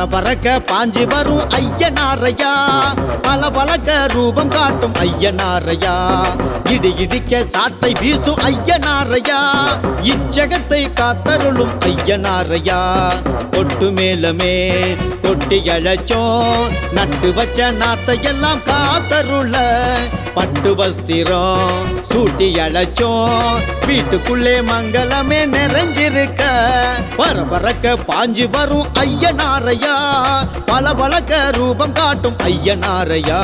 பரபரக்க பாஞ்சு வரும் ஐயனாரையா பல பழக்க ரூபம் காட்டும் ஐயனாரையா இடி இடிக்க சாட்டை வீசும் ஐயனாரையா இச்சகத்தை காத்தருளும் ஐயனாரையா கொட்டு மேலமே கொட்டி அழைச்சோம் நட்டு வச்ச நாத்தை எல்லாம் காத்தருள பட்டு வஸ்திரம் சூட்டி அழைச்சோம் வீட்டுக்குள்ளே மங்களமே நிறைஞ்சிருக்க பரபரக்க பாஞ்சு வரும் ஐயனாரையா பல பழக்க ரூபம் காட்டும் ஐயனாரையா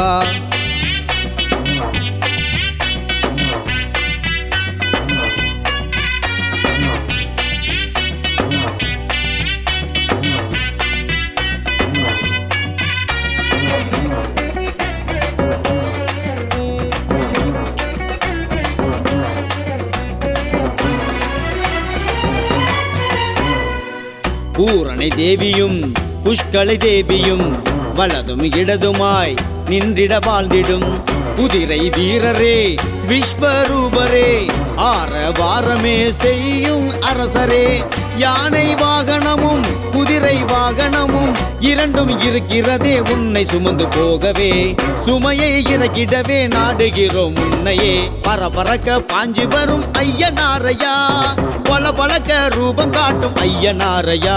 பூரணை தேவியும் புஷ்கலை தேவியும் வலதும் இடதுமாய் நின்றிட வாழ்ந்திடும் குதிரை வீரரே விஸ்வரூபரே ஆர வாரமே செய்யும் அரசரே யானை வாகனமும் குதிரை வாகனமும் இரண்டும் இருக்கிறதே உன்னை சுமந்து போகவே சுமையை இறக்கிடவே நாடுகிறோம் உன்னையே பரபரக்க பாஞ்சு வரும் ஐயனாரையா பல பழக்க ரூபம் காட்டும் ஐயனாரையா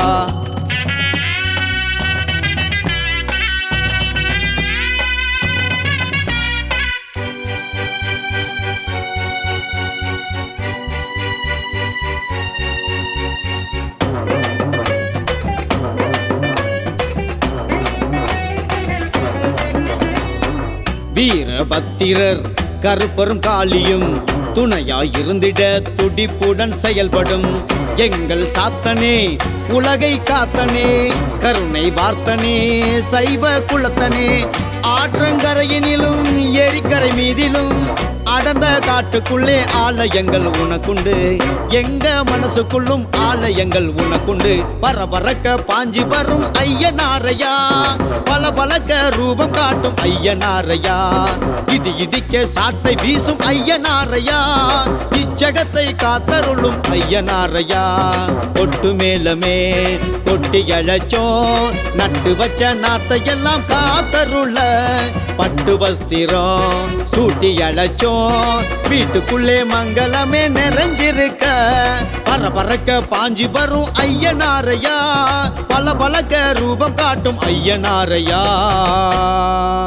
வீரபத்திரர் கருப்பரும் காளியும் துணையாய் இருந்திட துடிப்புடன் செயல்படும் எங்கள் சாத்தனே உலகை காத்தனே கருணை வார்த்தனே சைவ குலத்தனே ஆற்றங்கரையினிலும் ஏரிக்கரை மீதிலும் அடர்ந்த காட்டுக்குள்ளே ஆலயங்கள் உனக்குண்டு எங்க மனசுக்குள்ளும் ஆலயங்கள் உனக்குண்டு பரபரக்க பாஞ்சி வரும் ஐயனாரையா பல பழக்க ரூபம் காட்டும் ஐயனாரையா இடி இடிக்க சாட்டை வீசும் ஐயனாரையா இச்சகத்தை காத்தருளும் ஐயனாரையா கொட்டு மேலமே கொட்டி அழைச்சோம் நட்டு வச்ச நாத்தை எல்லாம் காத்தருள பட்டு வஸ்திரம் சூட்டி அழைச்சோம் வீட்டுக்குள்ளே மங்களமே நிறைஞ்சிருக்க பரபரக்க பாஞ்சி வரும் ஐயனாரையா பல பழக்க ரூபம் காட்டும் ஐயனாரையா